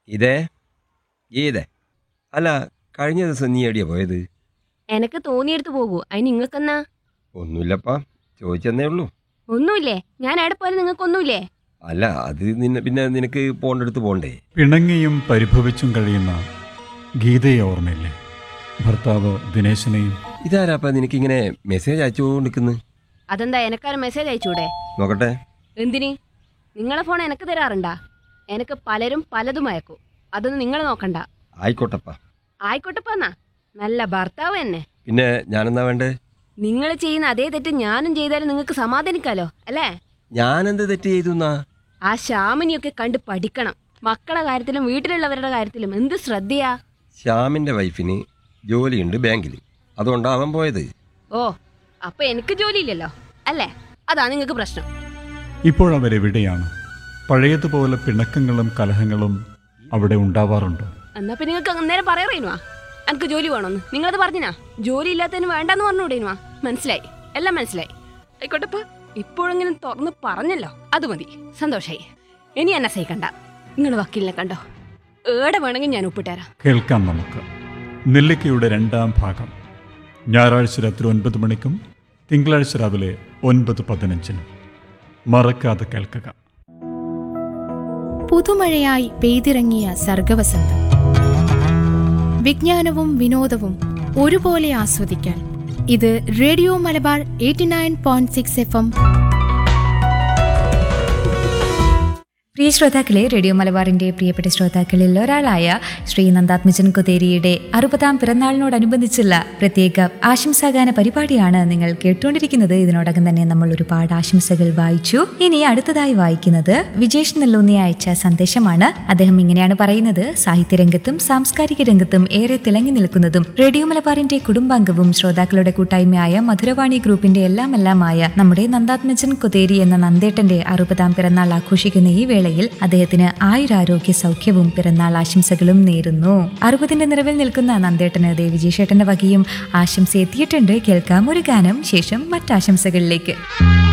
ഇതേ ഏതേ അല്ല കഴിഞ്ഞ ദിവസം നീ എവിടെയാ പോയത് എനക്ക് തോന്നിയെടുത്ത് പോകൂ അതിന് നിങ്ങൾക്കെന്നാ ഒന്നുമില്ലപ്പാ ചോദിച്ചെന്നേ ഉള്ളൂ ഒന്നുമില്ലേ ഞാൻ എവിടെ പോയാലും നിങ്ങൾക്കൊന്നുമില്ലേ അല്ല അത് നിന്നെ പിന്നെ നിനക്ക് പോകേണ്ടടുത്ത് പോകണ്ടേ പിണങ്ങിയും പരിഭവിച്ചും കഴിയുന്ന ഗീതയെ ഓർമ്മയില്ലേ ഭർത്താവ് ദിനേശനെയും ഇതാരാപ്പാ നിനക്കിങ്ങനെ മെസ്സേജ് അയച്ചുകൊണ്ട് നിൽക്കുന്നു അതെന്താ എനക്കൊരു മെസ്സേജ് അയച്ചൂടെ നോക്കട്ടെ എന്തിന് നിങ്ങളെ ഫോൺ എനക്ക് തരാറുണ്ടാ എനക്ക് പലരും പലതും അയക്കും അതൊന്നും നിങ്ങൾ നോക്കണ്ട ആയിക്കോട്ടപ്പാ ആയിക്കോട്ടെപ്പാന്നാ നല്ല ഭർത്താവ് തന്നെ പിന്നെ ഞാനെന്നാ വേണ്ടേ നിങ്ങൾ ചെയ്യുന്ന അതേ തെറ്റ് ഞാനും ചെയ്താലും നിങ്ങൾക്ക് സമാധാനിക്കാലോ അല്ലേ ഞാനെന്ത് തെറ്റ് ചെയ്തു എന്നാ ആ ശ്യാമിനിയൊക്കെ കണ്ട് പഠിക്കണം മക്കളെ കാര്യത്തിലും വീട്ടിലുള്ളവരുടെ കാര്യത്തിലും എന്ത് ശ്രദ്ധയാ ശ്യാമിൻ്റെ വൈഫിന് ജോലിയുണ്ട് ബാങ്കിൽ അതുകൊണ്ടാണ് അവൻ പോയത് ഓ അപ്പൊ എനിക്ക് ജോലിയില്ലല്ലോ അല്ലേ അതാ നിങ്ങൾക്ക് പ്രശ്നം ഇപ്പോഴവരെവിടെയാണ് പഴയതുപോലെ പിണക്കങ്ങളും കലഹങ്ങളും അവിടെ ഉണ്ടാവാറുണ്ടോ എന്നാ പിന്നെ നിങ്ങൾക്ക് അന്നേരം പറയറേനുവാ എനിക്ക് ജോലി വേണമെന്ന് നിങ്ങളത് പറഞ്ഞിനാ ജോലി ഇല്ലാത്തതിന് വേണ്ടെന്ന് പറഞ്ഞുകൂടേനുവാ മനസ്സിലായി എല്ലാം മനസ്സിലായി ആയിക്കോട്ടെപ്പ ഇപ്പോഴെങ്കിലും തുറന്ന് പറഞ്ഞല്ലോ അത് മതി സന്തോഷായി ഇനി എന്നെ സഹിക്കണ്ട നിങ്ങൾ വക്കീലിനെ കണ്ടോ ഏടെ വേണമെങ്കിൽ ഞാൻ ഒപ്പിട്ടുതരാം കേൾക്കാം നമുക്ക് നെല്ലിക്കയുടെ രണ്ടാം ഭാഗം ഞായറാഴ്ച രാത്രി ഒൻപത് മണിക്കും തിങ്കളാഴ്ച രാവിലെ ഒൻപത് പതിനഞ്ചിനും മറക്കാതെ കേൾക്കുക പുതുമഴയായി പെയ്തിറങ്ങിയ സർഗവസന്തം വിജ്ഞാനവും വിനോദവും ഒരുപോലെ ആസ്വദിക്കാൻ ഇത് radio Malabar eighty nine point six F M പ്രിയ ശ്രോതാക്കളെ റേഡിയോ മലബാറിന്റെ പ്രിയപ്പെട്ട ശ്രോതാക്കളിൽ ഒരാളായ ശ്രീ നന്ദാത്മജൻ കുതേരിയുടെ അറുപതാം പിറന്നാളിനോടനുബന്ധിച്ചുള്ള പ്രത്യേക ആശംസാഗാന പരിപാടിയാണ് നിങ്ങൾ കേട്ടുകൊണ്ടിരിക്കുന്നത് ഇതിനോടകം തന്നെ നമ്മൾ ഒരുപാട് ആശംസകൾ വായിച്ചു ഇനി അടുത്തതായി വായിക്കുന്നത് വിജേഷ് നെല്ലൂന്നി അയച്ച സന്ദേശമാണ് അദ്ദേഹം ഇങ്ങനെയാണ് പറയുന്നത് സാഹിത്യരംഗത്തും സാംസ്കാരിക രംഗത്തും ഏറെ തിളങ്ങി നിൽക്കുന്നതും റേഡിയോ മലബാറിന്റെ കുടുംബാംഗവും ശ്രോതാക്കളുടെ കൂട്ടായ്മയായ മധുരവാണി ഗ്രൂപ്പിന്റെ എല്ലാമെല്ലാമായ നമ്മുടെ നന്ദാത്മജൻ കുതേരി എന്ന നന്ദേട്ടന്റെ അറുപതാം പിറന്നാൾ ആഘോഷിക്കുന്ന ഈ വേളയിൽ അദ്ദേഹത്തിന് ആയുരാരോഗ്യ സൗഖ്യവും പിറന്നാൾ ആശംസകളും നേരുന്നു അറുപതിന്റെ നിറവിൽ നിൽക്കുന്ന നന്ദേട്ടന് ദേവിജീഷേട്ടന്റെ വകയും ആശംസ എത്തിയിട്ടുണ്ട് കേൾക്കാം ഒരു ഗാനം ശേഷം മറ്റാശംസകളിലേക്ക്